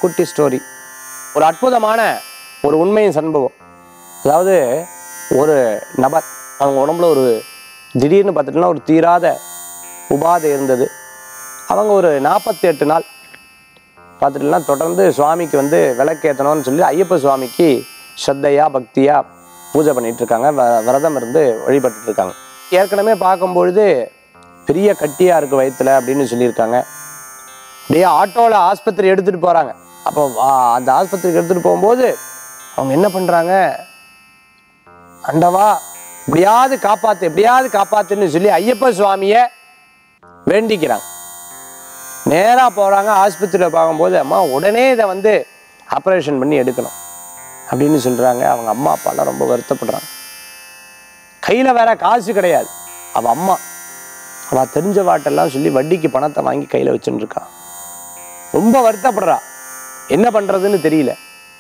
குட்டி ஸ்டோரி ஒரு அற்புதமான ஒரு உண்மையின் சம்பவம் அதாவது ஒரு நபர் அவங்க உடம்புல ஒரு திடீர்னு பார்த்துட்டோம்னா ஒரு தீராத உபாதை இருந்தது அவங்க ஒரு நாற்பத்தி எட்டு நாள் பார்த்துட்டுனா தொடர்ந்து சுவாமிக்கு வந்து விளக்கேற்றணும்னு சொல்லி ஐயப்ப சுவாமிக்கு ஸ்ரத்தையா பக்தியா பூஜை பண்ணிட்டு இருக்காங்க வ- விரதம் இருந்து வழிபட்டுட்டு இருக்காங்க ஏற்கனவே பார்க்கும்பொழுது பெரிய கட்டியா இருக்கு வயித்துல அப்படின்னு சொல்லியிருக்காங்க அப்படியே ஆட்டோவில் ஆஸ்பத்திரி எடுத்துட்டு போறாங்க அப்போ வா- அந்த ஆஸ்பத்திரிக்கு எடுத்துட்டு போகும்போது அவங்க என்ன பண்றாங்க அண்டவா எப்படியாவது காப்பாத்து எப்படியாவது காப்பாத்துன்னு சொல்லி ஐயப்ப சுவாமியை வேண்டிக்கிறாங்க நேரா போறாங்க ஆஸ்பத்திரியில் பார்க்கும்போது அம்மா உடனே இதை வந்து ஆப்ரேஷன் பண்ணி எடுக்கணும் அப்படின்னு சொல்றாங்க அவங்க அம்மா அப்பாலாம் ரொம்ப வருத்தப்படுறாங்க கையில வேற காசு கிடையாது அவ அம்மா அவ தெரிஞ்ச வாட்டெல்லாம் சொல்லி வட்டிக்கு பணத்தை வாங்கி கையில வச்சுட்டு இருக்கா ரொம்ப வருத்தப்படுறா என்ன பண்றதுன்னு தெரியல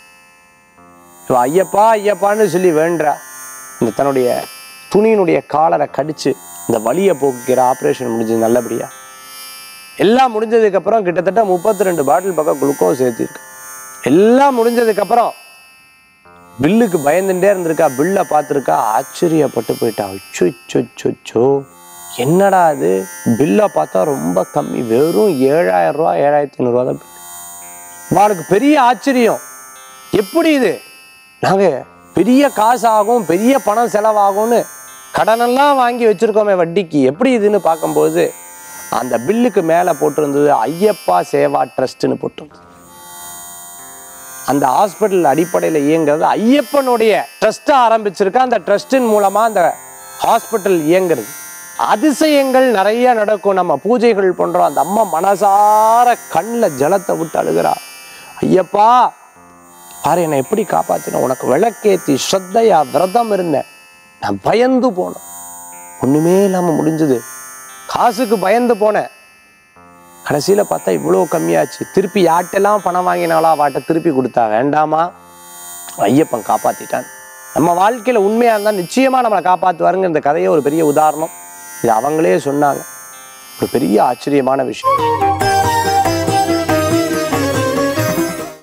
இவ ஐயப்பா ஐயப்பான்னு சொல்லி வேண்டா இந்த தன்னுடைய துணியினுடைய காலரை கடிச்சு இந்த வலியை போக்குக்கிற ஆப்ரேஷன் முடிஞ்சது நல்லபடியா எல்லாம் முடிஞ்சதுக்கு அப்புறம் கிட்டத்தட்ட முப்பத்தி ரெண்டு பாட்டில் பக்கம் குளுக்கோஸ் ஏற்றிருக்கு எல்லாம் முடிஞ்சதுக்கு அப்புறம் பில்லுக்கு பயந்துட்டே இருந்திருக்கா பில்லை பார்த்துருக்கா ஆச்சரியப்பட்டு போயிட்டா அச்சோ என்னடா இது பில்லை பார்த்தா ரொம்ப கம்மி வெறும் ஏழாயிரம் ரூபா ஏழாயிரத்தி ஐநூறுரூவா தான் bill. அவளுக்கு பெரிய ஆச்சரியம் எப்படி இது நாங்கள் பெரிய காசு ஆகும் பெரிய பணம் செலவாகும்னு கடனெல்லாம் வாங்கி வச்சிருக்கோமே வட்டிக்கு எப்படி இதுன்னு பார்க்கும்போது அந்த பில்லுக்கு மேலே போட்டிருந்தது ஐயப்பா சேவா ட்ரஸ்ட்னு போட்டிருந்தது அந்த ஹாஸ்பிட்டல் அடிப்படையில் இயங்குறது ஐயப்பனுடைய ட்ரஸ்ட்டை ஆரம்பிச்சிருக்க அந்த ட்ரஸ்டின் மூலமா அந்த ஹாஸ்பிட்டல் இயங்குறது அதிசயங்கள் நிறைய நடக்கும் நம்ம பூஜைகள் பண்றோம் அந்த அம்மா மனசார கண்ணில் ஜலத்தை விட்டு அழுகிறா ஐயப்பா பாரு என்னை எப்படி காப்பாத்தின உனக்கு விளக்கேத்தி ஸ்ரத்தையா விரதம் இருந்தேன் நான் பயந்து போனேன் ஒண்ணுமே இல்லாம முடிஞ்சது காசுக்கு பயந்து போனேன் கடைசியில பார்த்தா இவ்வளோ கம்மியாச்சு திருப்பி யார்ட்டெல்லாம் பணம் வாங்கினாலோ அவாட்ட திருப்பி கொடுத்தா வேண்டாமா ஐயப்பன் காப்பாத்திட்டான் நம்ம வாழ்க்கையில உண்மையா இருந்தா நிச்சயமா நம்மளை காப்பாத்துவாருங்க இந்த கதையே ஒரு பெரிய உதாரணம் இது அவங்களே சொன்னாங்க ஒரு பெரிய ஆச்சரியமான விஷயம்